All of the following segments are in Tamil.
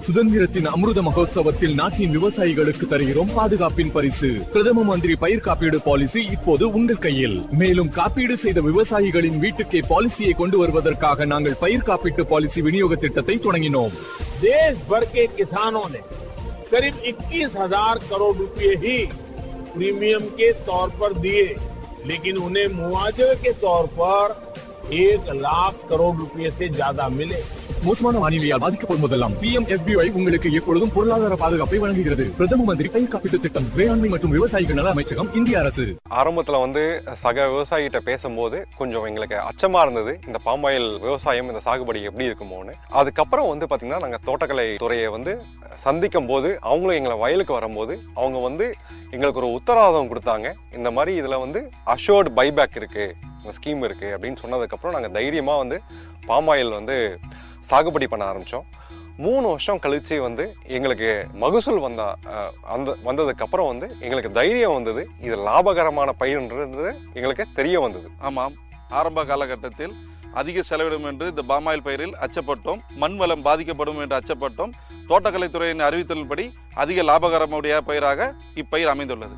சுதந்திரத்தின் அமிர்த மகோத்சவத்தில் நாட்டின் விவசாயிகளுக்கு தருகிறோம் பாதுகாப்பின் பரிசு பிரதம மந்திரி பயிர் காப்பீடு பாலிசி இப்போது உங்கள் கையில் மேலும் காப்பீடு செய்த விவசாயிகளின் வீட்டுக்கே பாலிசியை கொண்டு வருவதற்காக நாங்கள் பயிர் காப்பீட்டு பாலிசி விநியோக திட்டத்தை தொடங்கினோம் देश भर के किसानों ने करीब 21,000 करोड़ रुपए ही प्रीमियम के तौर पर दिए लेकिन उन्हें मुआवजे के तौर पर एक लाख करोड़ रुपए से ज्यादा मिले மோசமான வானிலையால் பாதிக்கப்படும் போதெல்லாம் பி எம் உங்களுக்கு எப்பொழுதும் பொருளாதார பாதுகாப்பை வழங்குகிறது பிரதம மந்திரி பயிர் காப்பீட்டு திட்டம் வேளாண்மை மற்றும் விவசாயிகள் நல அமைச்சகம் இந்திய அரசு ஆரம்பத்தில் வந்து சக விவசாயிகிட்ட பேசும்போது கொஞ்சம் எங்களுக்கு அச்சமாக இருந்தது இந்த பாமாயில் விவசாயம் இந்த சாகுபடி எப்படி இருக்குமோன்னு அதுக்கப்புறம் வந்து பார்த்திங்கன்னா நாங்கள் தோட்டக்கலை துறையை வந்து சந்திக்கும் போது அவங்களும் எங்களை வயலுக்கு வரும்போது அவங்க வந்து எங்களுக்கு ஒரு உத்தரவாதம் கொடுத்தாங்க இந்த மாதிரி இதில் வந்து அஷோர்டு பைபேக் இருக்குது இந்த ஸ்கீம் இருக்குது அப்படின்னு சொன்னதுக்கப்புறம் நாங்கள் தைரியமாக வந்து பாமாயில் வந்து சாகுபடி பண்ண ஆரம்பித்தோம் மூணு வருஷம் கழிச்சு வந்து எங்களுக்கு மகசூல் வந்தா அஹ், அந்த வந்ததுக்கப்புறம் வந்து எங்களுக்கு தைரியம் வந்தது இது லாபகரமான பயிர்ன்றது எங்களுக்கு தெரிய வந்தது ஆமாம் ஆரம்ப காலகட்டத்தில் அதிக செலவிடும் என்று இந்த பாமாயில் பயிரில் அச்சப்பட்டோம் மண் வளம் பாதிக்கப்படும் என்று அச்சப்பட்டோம் தோட்டக்கலைத்துறையின் அறிவித்தலின்படி அதிக லாபகரமுடைய பயிராக இப்பயிர் அமைந்துள்ளது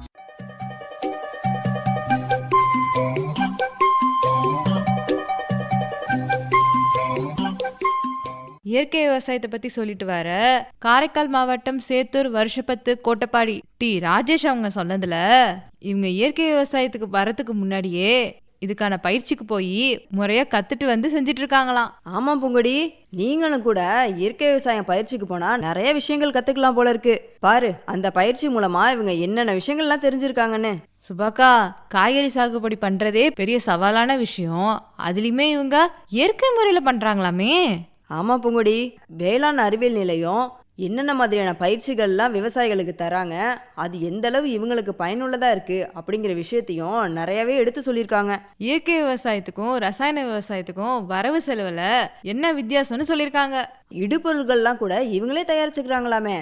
இயற்கை விவசாயத்தை பத்தி சொல்லிட்டு வர காரைக்கால் மாவட்டம் சேத்தூர் வருஷப்பத்து கோட்டப்பாடி டி ராஜேஷ் அவங்க சொன்னதுல இவங்க இயற்கை விவசாயத்துக்கு வரதுக்கு முன்னாடியே இதுக்கான பயிற்சிக்கு போய் முறையா கத்துட்டு வந்து செஞ்சுட்டு இருக்காங்களாம் ஆமா பூங்கொடி நீங்களும் கூட இயற்கை விவசாயம் பயிற்சிக்கு போனா நிறைய விஷயங்கள் கத்துக்கலாம் போல இருக்கு பாரு அந்த பயிற்சி மூலமா இவங்க என்னென்ன விஷயங்கள்லாம் தெரிஞ்சிருக்காங்கன்னு சுபாக்கா காய்கறி சாகுபடி பண்றதே பெரிய சவாலான விஷயம் அதுலயுமே இவங்க இயற்கை முறையில பண்றாங்களாமே ஆமா பூங்கொடி வேளாண் அறிவியல் நிலையம் என்னென்ன மாதிரியான பயிற்சிகள்லாம் விவசாயிகளுக்கு தராங்க அது எந்த அளவு இவங்களுக்கு பயனுள்ளதா இருக்கு அப்படிங்கிற விஷயத்தையும் நிறையவே எடுத்து சொல்லியிருக்காங்க இயற்கை விவசாயத்துக்கும் ரசாயன விவசாயத்துக்கும் வரவு செலவுல என்ன வித்தியாசம்னு சொல்லியிருக்காங்க இடுபொருள்கள்லாம் கூட இவங்களே தயாரிச்சுக்கிறாங்களாமே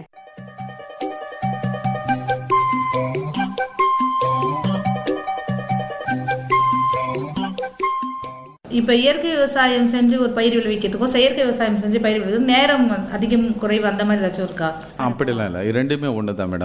இப்போ இயற்கை விவசாயம் செஞ்சு ஒரு பயிர் விளைவிக்கிறதுக்கும் செயற்கை விவசாயம் செஞ்சு பயிர் விளைவிக்கிறதுக்கும் நேரம் அதிகம் குறைவு அந்த மாதிரி ஏதாச்சும் இருக்கா அப்படிலாம் இல்லை ரெண்டுமே ஒன்று தான் மேடம்